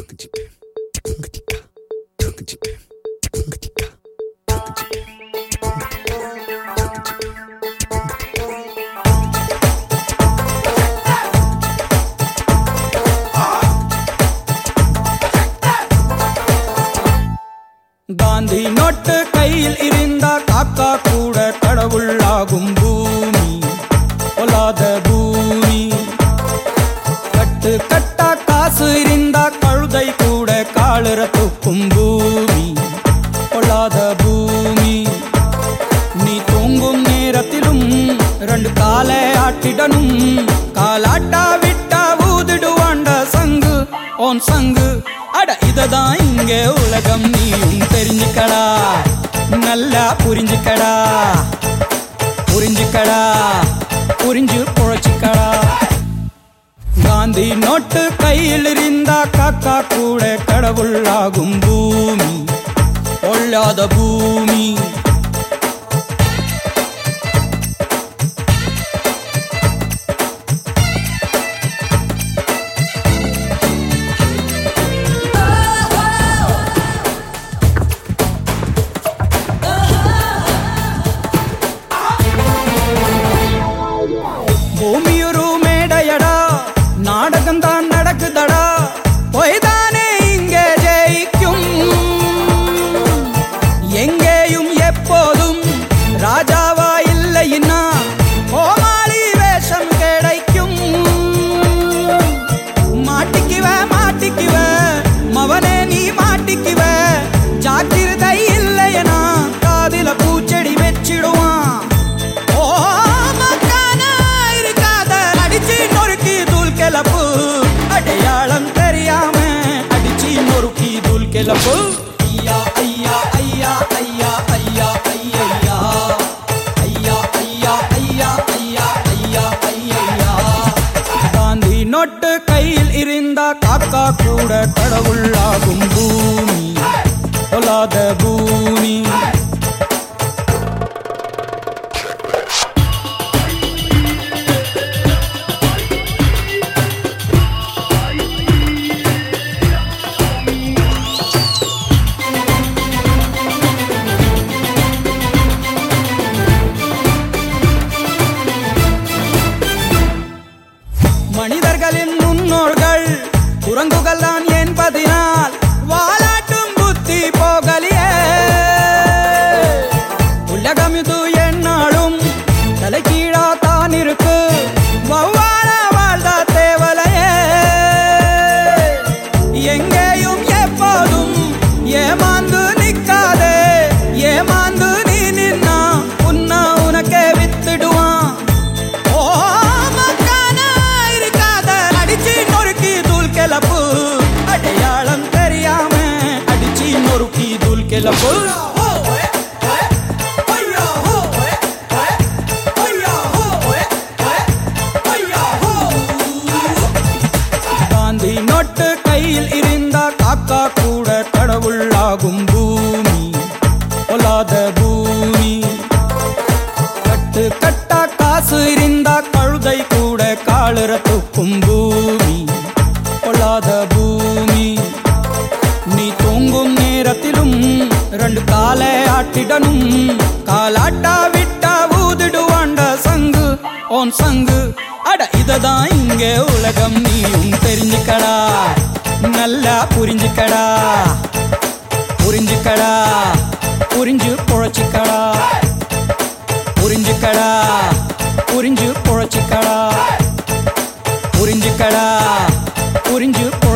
Gandhi note கையில் இருந்தா காக்கா கூட கடவுளாகும் பூமி பொல்லாத பூமி கட்டு கட்டா காசு இருந்தா கழுதை கூட காலுற தூக்கும் பூமி பொல்லாத பூமி நீ தூங்கும் நேரத்திலும் ரெண்டு காலை ஆட்டிடணும் காலாட்டா விட்டா ஊதிடுவாண்ட சங்கு ஓன் சங்கு அட இததான் இங்க உலகம் நீயும் தெரிஞ்சுக்கடா நல்லா புரிஞ்சுக்கடா புரிஞ்சுக்கடா புரிஞ்சு பொழைச்சிக்கடா காந்தி நோட்டு கையில் இருந்தா காக்கா கூட கடவுளாகும் பூமி பொல்லாத பூமி பூமியொரு மேடையடா நாடகம் தான் நடக்குதடா பொய்தானே இங்கே ஜெயிக்கும் எங்கேயும் எப்போதும் ராஜாவா இல்லைன்னா கோமாளி வேஷம் கிடைக்கும் மாட்டிக்குவ மாட்டிக்குவ மவனே நீ மாட்டிக்குவ ஜாக்கிரதை இல்லையனா காதில பூச்செடி வச்சிடுவான் ஓ மக்கானா இருக்காத அடிச்சு நொறுக்கி தூள் கிளப்பு அடையாளம் தெரியாம அடிச்சு நொறுக்கி தூள் கிளப்பு ஐயா ஐயா ஐயா ஐயா ஐயா ஐயா ஐயா ஐயா ஐயா ஐயா ஐயா ஐயா காந்தி நோட்டு கையில் இருந்தா காக்கா கூட கடவுளாகும் பூமி பொல்லாத பூமி மனிதர்களின் முன்னோர்கள் குரங்குகள் தான் என்பதினால் வாலாட்டும் புத்தி போகலியே உலகம் இது என்னாலும் தலைகீழா தான் இருக்கு வௌவால வாழ்ந்த தேவலையே எங்கேயும் எப்போதும் ஏமாந்து நிக்காதே ஏமாந்து நீ நின்னா உன்ன உனக்கே வித்துடுவான் ஓ மக்கானா இருக்காத அடிச்சு நொறுக்கி தூள் கிளப்பு அடையாளம் தெரியாம அடிச்சு நொறுக்கி தூள் கிளப்பு காந்தி நோட்டு கையில் இருந்தா காக்கா கூட கடவுளாகும் பூமி பொல்லாத பூமி கட்டு கட்டா காசு இருந்தா கழுதை கூட காலுற தூக்கும் பூமி பொல்லாத பூமி நீ தூங்கும் நேரத்திலும் ரெண்டு காலை ஆட்டிடணும் காலாட்டா விட்டா ஊதிடுவாண்ட சங்கு ஓன் சங்கு அட இததான் இங்க உலகம் நீயும் தெரிஞ்சுக்கடா நல்லா புரிஞ்சுக்கடா புரிஞ்சுக்கடா புரிஞ்சு பொழைச்சிக்கடா புரிஞ்சுக்கடா புரிஞ்சு பொழைச்சிக்கடா புரிஞ்சுக்கடா புரிஞ்சு